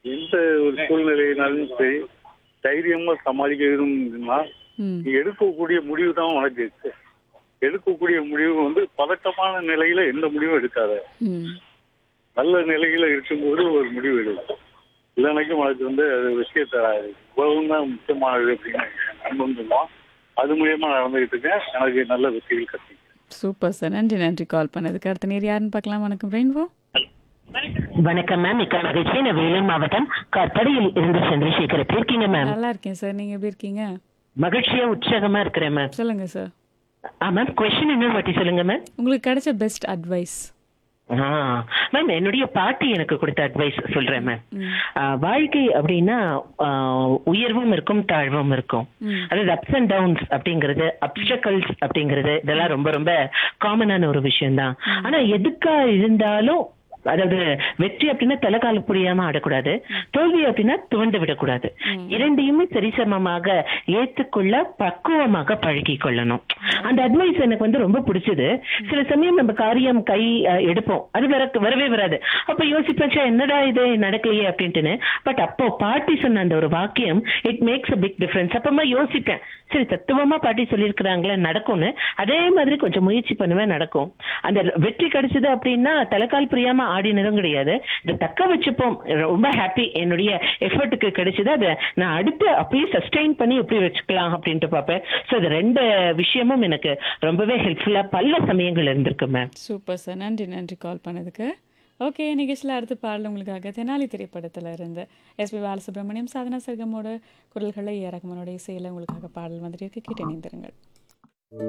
எந்த ஒரு சூழ்நிலையினாலும் சரி தைரியமா சமாளிக்கணும்னா ம் நீ எடுக்கக்கூடிய முடிவு தான் உனக்கு இருக்கு. எடுக்கக்கூடிய முடிவு வந்து பதட்டமான நிலையில எந்த முடிவும் எடுக்காத ம் நல்ல நிலையில இருக்கும்போது ஒரு முடிவு எடுக்கும் இல்லைனாக்கும் உனக்கு வந்து அது விஷயத்த இவ்வளவு தான் முக்கியமானது அப்படின்னு என் நண்பன் சொல்லுவான் அது மூலியமா நான் நடந்துகிட்டு இருக்கேன் எனக்கு நல்ல வெற்றிகள் கட்டிக்கிறேன் சூப்பர் சார் நன்றி நன்றி கால் பண்ணதுக்கு அடுத்த நேர் யாருன்னு பார்க்கலாம் வணக்கம் ரெயின்போ வணக்கம் மேம் மிக்க மகிழ்ச்சி நான் வேலூர் மாவட்டம் கற்படையில் இருந்து சந்திரசேகர் எப்படி இருக்கீங்க மேம் நல்லா இருக்கேன் சார் நீங்க எப்படி இருக்கீங்க மகிழ்ச்சியா உற்சாகமா இருக்கிறேன் மேம் சொல்லுங்க சார் ஆ மேம் கொஸ்டின் இன்னொரு வாட்டி சொல்லுங்க மேம் உங்களுக்கு கிடைச்ச பெஸ்ட் அட்வைஸ் ஆ மேம் என்னுடைய பாட்டி எனக்கு கொடுத்த அட்வைஸ் சொல்றேன் மேம் ம். ஆ, வாழ்க்கை அப்படின்னா ஆ, உயர்வும் இருக்கும் தாழ்வும் இருக்கும் ம். அதாவது அப்ஸ் அண்ட் டவுன்ஸ் அப்படிங்கிறது அப்டக்கல்ஸ் அப்படிங்கிறது இதெல்லாம் ரொம்ப ரொம்ப காமனான ஒரு விஷயம் தான் ஆனா எதுக்கா இருந்தாலும் அதாவது வெற்றி அப்படின்னா தலைகால புரியாம ஆடக்கூடாது தோல்வி அப்படின்னா துவண்டு விடக்கூடாது இரண்டையுமே சரிசமமாக ஏத்துக்கொள்ள பக்குவமாக பழகி கொள்ளணும் அந்த அட்வைஸ் எனக்கு வந்து ரொம்ப பிடிச்சது சில சமயம் நம்ம காரியம் கை அஹ், எடுப்போம் அது வர வரவே வராது அப்ப யோசிப்பேன் "ச்சே, என்னடா இது நடக்கலையே அப்படின்ட்டுன்னு பட் அப்போ பாட்டி சொன்ன அந்த ஒரு வாக்கியம் it makes a big difference அப்பமா யோசிப்பேன் சரி தத்துவமா பாட்டி சொல்லியிருக்கிறாங்களே நடக்கும்னு அதே மாதிரி கொஞ்சம் முயற்சி பண்ணுவேன் நடக்கும் அந்த வெற்றி கிடைச்சது அப்படின்னா தலைக்கால் புரியாம ஆடினதும் கிடையாது இதை தக்க வச்சுப்போம் ரொம்ப ஹாப்பி என்னுடைய எஃபர்ட்டுக்கு கிடைச்சது அதை நான் அடுத்து அப்படியே சஸ்டெயின் பண்ணி எப்படி வச்சுக்கலாம் அப்படின்ட்டு பார்ப்பேன் ஸோ இது ரெண்டு விஷயமும் எனக்கு ரொம்பவே ஹெல்ப்ஃபுல்லா பல சமயங்கள் இருந்திருக்கு மேம் சூப்பர் சார் நன்றி நன்றி கால் பண்ணதுக்கு ஓகே நிகழ்ச்சியில் அடுத்த பாடல் உங்களுக்காக தெனாலி திரைப்படத்தில் இருந்து எஸ்பி பாலசுப்ரமணியம் சாதனா சர்கமோட குரல்களை ஏ ரகமனோட இசையில் உங்களுக்காக பாடல் வந்துட்டு இருக்கு கேட்டு இணைந்திருங்கள்